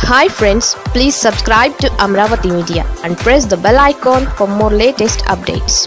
hi friends please subscribe to Amaravati media and press the bell icon for more latest updates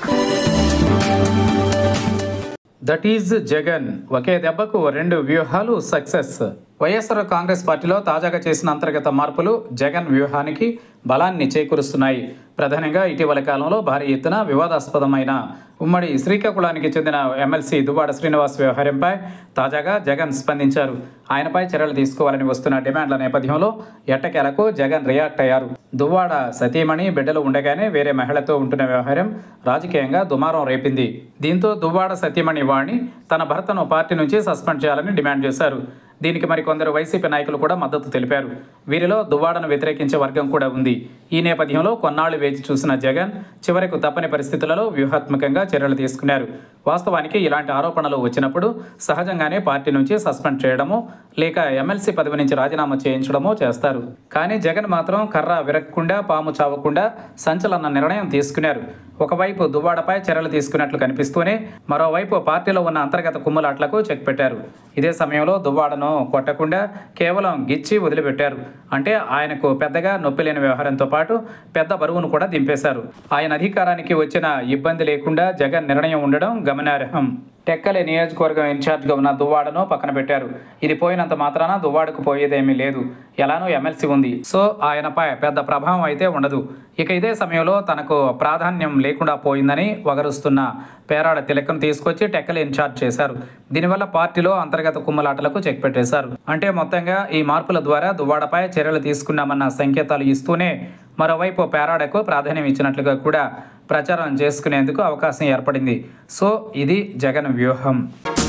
that is Jagan ఒకే దెబ్బకు రెండు వ్యూహాలు success YSR Congress పార్టీలో తాజాగా చేసిన అంతర్గత మార్పులు జగన్ వ్యూహానికి బలాన్ని చేకూరుస్తున్నాయి ప్రధానంగా ఇటీవల కాలంలో భారీ ఎత్తున వివాదాస్పదమైన ఉమ్మడి శ్రీకాకుళానికి చెందిన ఎమ్మెల్సీ దువ్వాడ శ్రీనివాస్ వ్యవహారంపై తాజాగా జగన్ స్పందించారు ఆయనపై చర్యలు తీసుకోవాలని వస్తున్న డిమాండ్ల నేపథ్యంలో ఎట్టకేలకు జగన్ రియాక్ట్ అయ్యారు దువ్వాడ సతీమణి బిడ్డలు ఉండగానే వేరే మహిళతో ఉంటున్న వ్యవహారం రాజకీయంగా దుమారం రేపింది దీంతో దువ్వాడ సతీమణి వాణి తన భర్తను పార్టీ నుంచి సస్పెండ్ చేయాలని డిమాండ్ చేశారు దీనికి మరికొందరు వైసీపీ నాయకులు కూడా మద్దతు తెలిపారు వీరిలో దువ్వాడను వ్యతిరేకించే వర్గం కూడా ఉంది ఈ నేపథ్యంలో కొన్నాళ్లు వేచి చూసిన జగన్ చివరకు తప్పని పరిస్థితులలో వ్యూహాత్మకంగా చర్యలు తీసుకున్నారు వాస్తవానికి ఇలాంటి ఆరోపణలు వచ్చినప్పుడు సహజంగానే పార్టీ నుంచి సస్పెండ్ చేయడమో లేక ఎమ్మెల్సీ పదవి నుంచి రాజీనామా చేయించడమో చేస్తారు కానీ జగన్ మాత్రం కర్ర విరక్కుండా పాము చావకుండా సంచలన నిర్ణయం తీసుకున్నారు ఒకవైపు దువ్వాడపై చర్యలు తీసుకున్నట్లు కనిపిస్తూనే మరోవైపు పార్టీలో ఉన్న అంతర్గత కుమ్ములాట్లకు చెక్ పెట్టారు ఇదే సమయంలో దువ్వాడను కొట్టకుండా కేవలం గిచ్చి వదిలిపెట్టారు అంటే ఆయనకు పెద్దగా నొప్పి లేని వ్యవహారంతో పాటు పెద్ద బరువును కూడా దింపేశారు ఆయన అధికారానికి వచ్చిన ఇబ్బంది లేకుండా జగన్ నిర్ణయం ఉండడం గమనార్హం టెక్కలి నియోజకవర్గం ఇన్ఛార్జ్గా ఉన్న దువ్వాడను పక్కన పెట్టారు ఇది పోయినంత మాత్రాన దువ్వాడకు పోయేదేమీ లేదు ఎలానో ఎమ్మెల్సీ ఉంది సో ఆయనపై పెద్ద ప్రభావం అయితే ఉండదు ఇక ఇదే సమయంలో తనకు ప్రాధాన్యం లేకుండా పోయిందని వగరుస్తున్న పేరాడ తిలకను తీసుకొచ్చి టెక్కలి ఇన్ఛార్జ్ చేశారు దీనివల్ల పార్టీలో అంతర్గత కుమ్మలాటలకు చెక్ పెట్టేశారు అంటే మొత్తంగా ఈ మార్పుల ద్వారా దువ్వాడపై చర్యలు తీసుకున్నామన్న సంకేతాలు ఇస్తూనే మరోవైపు పేరాడకు ప్రాధాన్యం ఇచ్చినట్లుగా కూడా ప్రచారం చేసుకునేందుకు అవకాశం ఏర్పడింది సో ఇది జగన్ వ్యూహం